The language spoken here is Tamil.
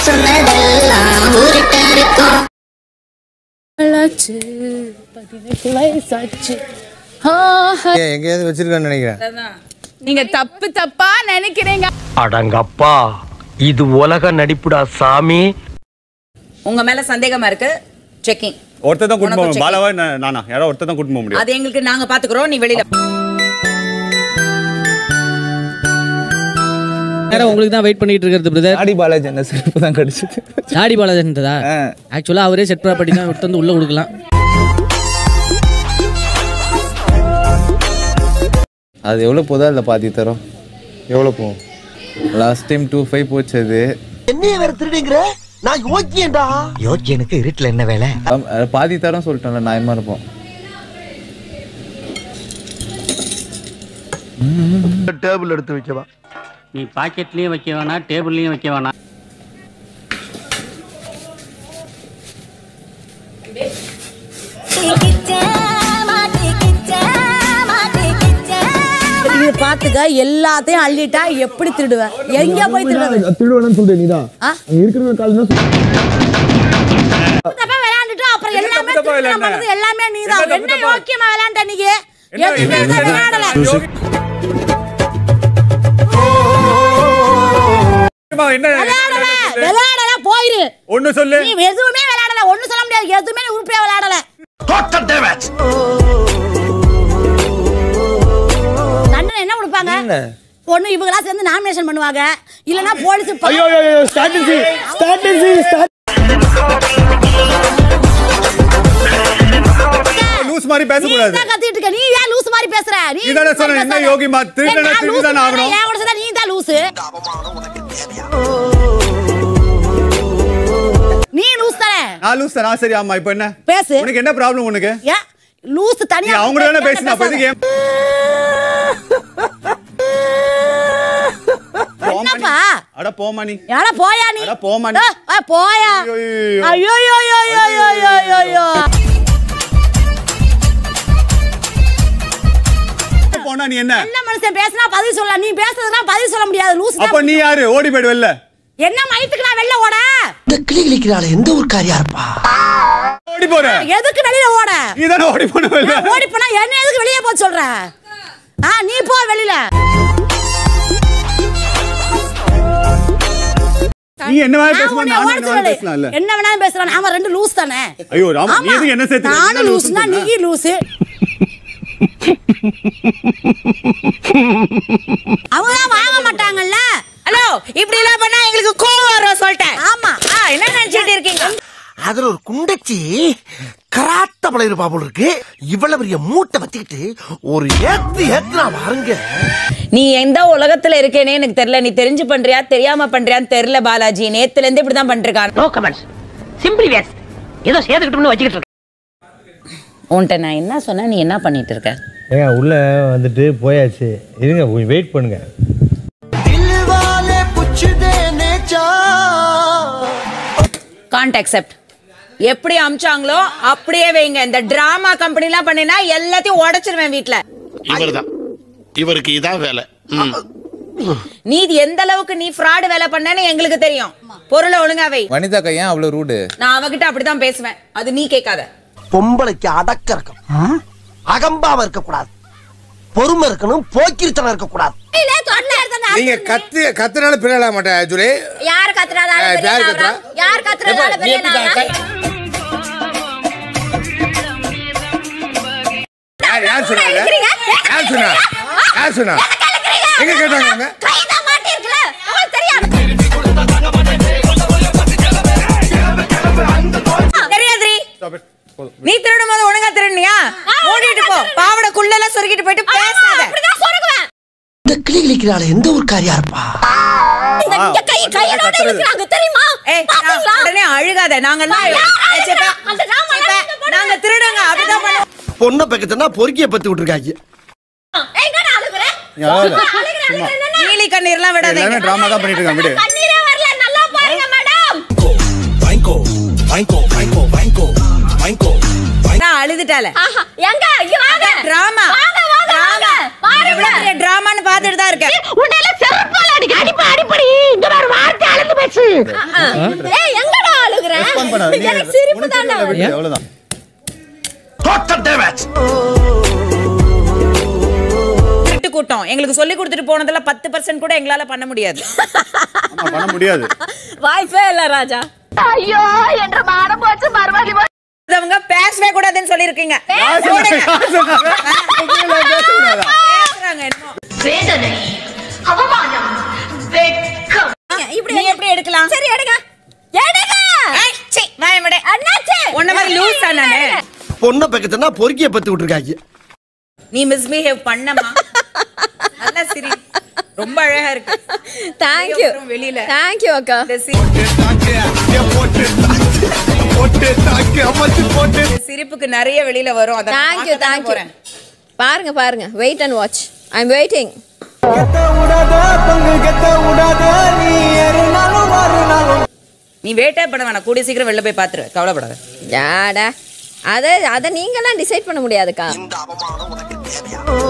சொன்னதெல்லாம் ஊருட்ட இருக்கும் ஆச்சு பதினெட்டு வயசாச்சு ஆ, ஆ. ஏன் எங்கேயாவது வச்சிருக்கான்னு நினைக்கிறேன் நீங்க தப்பு தப்பா நினைக்கிறீங்க அடங்கப்பா இது உலக நடிப்புடா சாமி உங்க மேல சந்தேகமா இருக்கு செக்கிங் ஒருத்தர் தான் கூட்டு உனக்கும் போக checking. பாலாவா நா- நானா யாரோ ஒருத்தர் தான் கூட்டு போக முடியும் அது எங்களுக்கு நாங்க பாத்துக்கிறோம் நீ வெளியில நேரம் உங்களுக்கு தான் வெயிட் பண்ணிட்டு இருக்கிறது பிரதர் ஆடி பாலாஜி என்ன செருப்பு தான் கடிச்சது தாடி பாலாஜன்தா ஆ. ஆக்சுவலா அவரே செட் ப்ராப்பர்ட்டி தான் விட்டு வந்து உள்ள கொடுக்கலாம் அது எவ்வளோ போதா இல்லை பாதி தரோம் எவ்வளோ போகும் லாஸ்ட் டைம் டூ ஃபைவ் போச்சு அது என்னைய வேற திருடுங்கிற நான் யோக்கியேன்டா யோக்கியனுக்கு இருட்டுல என்ன வேலை ஆம், அது பாதி தரம் சொல்லிட்டோம்ல நியாயமா இருப்போம் டேபிள் எடுத்து வைக்கவா நீ பாக்கெட்லயும் வைக்க வேணாம் டேபிள்லயும் வைக்க வேணாம் இது பாத்துக்க எல்லாத்தையும் அள்ளிட்டா எப்படி திருடுவேன் எங்க போய் திருடுவேன் திருடுவேன்னு சொல்ற நீதான் ஆ? இருக்கிற காலம் தப்பா விளையாண்டுட்டு அப்புறம் எல்லாமே தப்பா திருட்டு விளையாண்டேன்? பண்ணது எல்லாமே நீதான் என்ன தப்பு என்ன தப்பா? யோக்கியமா விளையாண்ட நீங்க என்ன- எதுவுமே என்ன- தான் விளையாடல அம்மா, என்ன விளையாடல விளையாடல போயிரு ஒண்ணு சொல்லு நீ எதுவுமே விளையாடல ஒண்ணு சொல்ல முடியாது எதுவுமே நீ உருப்படியா விளையாடல தண்டனை என்ன கொடுப்பாங்க ஒண்ணு இவங்களா சேர்ந்து நாமினேஷன் பண்ணுவாங்க இல்லனா போலீஸ் ஐயோ ஐயோ ஸ்டார்டிங் ஸ்டார்டிங் லூஸ் மாதிரி பேசக்கூடாது தான் கத்திட்டு இருக்க நீ ஏன் லூஸ் மாதிரி பேசுற நீ நீ தானே லூஸ் சொன்ன, மாதிரி என்ன பேசாத. யோகிமா, திருடனா ஏய், நான் திருடி லூசு தானே தானே, ஆகணும். என் கூட சேர்ந்தா நீ தான் லூசு நீ லூஸ் தானே நான் லூஸ் தானா சரி ஆமா இப்போ என்ன பேசு உனக்கு என்ன ப்ராப்ளம் உனக்கு ஏன் லூஸ் நீ தனியா அவங்க தானே பேசினா அப்ப இதுக்கு ஏன் என்னப்பா அட போமா நீ யார போயா நீ அட போம்மா நீ. ஏய், ஏய், போயா ஐயோ, ஐயோ ஐயோ ஐயோ ஐயோ ஐயோ ஐயோ போனா நீ என்ன என்ன மனுஷன் பேசினா பதில் சொல்லலாம் நீ பேசுறதுனா பதில் சொல்ல முடியாது லூஸ் அப்ப நீ யாரு ஓடி போயிடுவல்ல என்ன மயத்துக்கு நான் வெளில ஓட இந்த கிளி கிளிக்கிறாள் எந்த ஊர்க்காரியா இருப்பா ஓடி போற எதுக்கு வெளியில ஓட நீ தானே ஓடி போனவல்ல நான் ஓடி போனா என்ன எதுக்கு வெளியே போக சொல்ற ஆ நீ போ வெளியில நீ என்ன வேணா நான் பேசுமா உன்னை நான் ஓட என்ன வேணா சொல்லலை. பேசலாம்ல என்ன வேணாலும் பேசுறான் அவன் ரெண்டு லூஸ் தானே ஐயோ ராமா நீ ஆமா. எதுக்கு என்ன சேர்த்து நானும் லூஸ்னா நீ லூசு அவங்க தான் வாங்க மாட்டாங்கல்ல ஹலோ இப்படி எல்லாம் பண்ணா எங்களுக்கு கோவம் வரும் சொல்லிட்டேன் ஆமா ஆ, என்ன நினைச்சிட்டு இருக்கீங்க அதுல ஒரு குண்டச்சி கராத்த பழைய போல இருக்கு இவ்வளவு பெரிய மூட்டை வச்சுக்கிட்டு ஒரு ஏத்து ஏத்துனா பாருங்க நீ எந்த உலகத்துல இருக்கேனே எனக்கு தெரியல நீ தெரிஞ்சு பண்றியா தெரியாம பண்றியான்னு தெரியல பாலாஜி நேத்துல இருந்து இப்படிதான் பண்றான் நோ கமெண்ட்ஸ் சிம்பிளி வேஸ்ட் ஏதோ சேர்த்துக்கிட்டோம்னு வச்சுக்கிட்டு இருக்கேன் உன்கிட்ட நான் என்ன சொன்னா நீ என்ன பண்ணிட்டு இருக்க ஏங்க உள்ள வந்துட்டு போயாச்சு இருங்க வெயிட் பண்ணுங்க கான்ட் அக்செப்ட் எப்படி அமிச்சாங்களோ அப்படியே வைங்க இந்த டிராமா கம்பெனி எல்லாம் பண்ணினா எல்லாத்தையும் உடைச்சிருவேன் வீட்ல இவர்தான் இவருக்கு இதான் வேலை ம். நீ இது எந்த அளவுக்கு நீ ஃப்ராடு வேலை பண்ணேன்னு எங்களுக்கு தெரியும் பொருளை ஒழுங்கா வை வனிதாக்கா ஏன் அவ்வளோ ரூடு நான் அவகிட்ட அப்படிதான் பேசுவேன் அது நீ கேட்காத பொம்பளைக்கு அடக்க இருக்கும் அகம்பாவ இருக்க கூடாது பொறுமை இருக்கணும் போக்கிரித்தனம் இருக்க கூடாது இல்ல, தொண்டை எடுத்தா நீங்க கத்து கத்துனால பிறல மாட்டேன் ஜூலி யார் கத்துறாதால ஏய், பெரிய யார் நாவரா? கத்துறா? யார் கத்துறதால பெரிய நாவரா? யார் யார் சொன்னாங்க யார் சொன்னா யார் சொன்னா எங்க கேட்டாங்க அவங்க? கைதான் மாட்டிருக்குல, அவனுக்கு தெரியாது. தெரியாதுரி நீ திருடும் போது ஒழுங்கா திருடுனியா ஓடிட்டு போ பாவடைக்குள்ள எல்லாம் சொருகிட்டு போயிட்டு பேசாத அப்படிதான் சொருகுவேன். இந்த கிளி கிளிக்கிறாள் எந்த ஊர்க்காரியா இருப்பா இந்த இங்க கை கையோட இருக்கிறாங்க, தெரியுமா? ஏய் நான் பாத்தீங்களா? உடனே அழுகாத நாங்க எல்லாம் யார் ஏய், அழுகுறா? சிப்பா, அந்த drama சிப்பா, எல்லாம் இங்க நாங்க திருடுங்க அப்படிதான் பண்ணுவோம் பொண்ணை பக்கத்துனா பொறுக்கிய பத்து விட்டுருக்காங்க ஏய், என்னடா அழுகுற? யாரு? அழுகுற, அழுகுற, என்னன்னா? நீலி கண்ணீர்லாம் எல்லாமே விடாதீங்க டிராமா தான் பண்ணிட்டு இருக்காங்க விடு கண்ணீரே வரல, நல்லா பாருங்க மேடம் நான் அழுதுட்டால ஆஹா, எங்க இங்க வாங்க டிராமா வாங்க வாங்க வாங்க பாருங்க எவ்வளவு பெரிய டிராமான்னு பாத்துட்டு தான் இருக்கேன் உன்னால செருப்பால அடிக்க அடிப்பா அடிப்படி இங்க வேற வார்த்தை அளந்து பேசு ஏய் எங்கடா அழுகுற ரெஸ்பாண்ட் பண்ணாத நீ எனக்கு சிரிப்பு உனக்கு தானே தெரியல, விட்டு, அவ்வளவுதான் டோட்டல் டேமேஜ் திருட்டு கூட்டம் எங்களுக்கு சொல்லி கொடுத்துட்டு போனதுல பத்து பர்சன்ட் கூட எங்களால பண்ண முடியாது ஆமா, பண்ண முடியாது வாய்ப்பே இல்ல ராஜா ஐயோ என்ற மானம் போச்சு மறுபடி அவங்க பேசவே கூடாதுன்னு சொல்லியிருக்கீங்க யார் சொன்னா? யார் சொன்னா? உங்களை பேசக்கூடாதா? பேசுறாங்க என்னமோ. வேதனை அவமானம் வெட்கம் இப்படி நீ எப்படி எடுக்கலாம் சரி எடுங்க எடுங்க ஏய், சீ, வாயை விடு. அண்ணாச்சி உன்ன மாதிரி லூசா நானு பொண்ணை பக்கத்துனா பொறுக்கிய பத்து விட்டுருக்காங்க நீ மிஸ்பிஹேவ் பண்ணமா நல்லா சிரி ரொம்ப அழகா இருக்கு தேங்க் யூ அப்புறம் வெளியில. தேங்க் யூ அக்கா இந்த சி- இந்த சிரிப்புக்கு நிறைய வெளியில வரும் அதை நான் தேங்க் யூ பார்க்க தானே தேங்க் யூ போறேன். பாருங்க பாருங்க wait and watch I am waiting நீ வேட்டே பண்ண வேணாம் கூடிய சீக்கிரம் வெளில போய் பாத்துரு கவலைப்படாத யாடா அதை அதை நீங்களாம் டிசைட் பண்ண முடியாதுக்கா இந்த அவமானம் உனக்கு தேவையா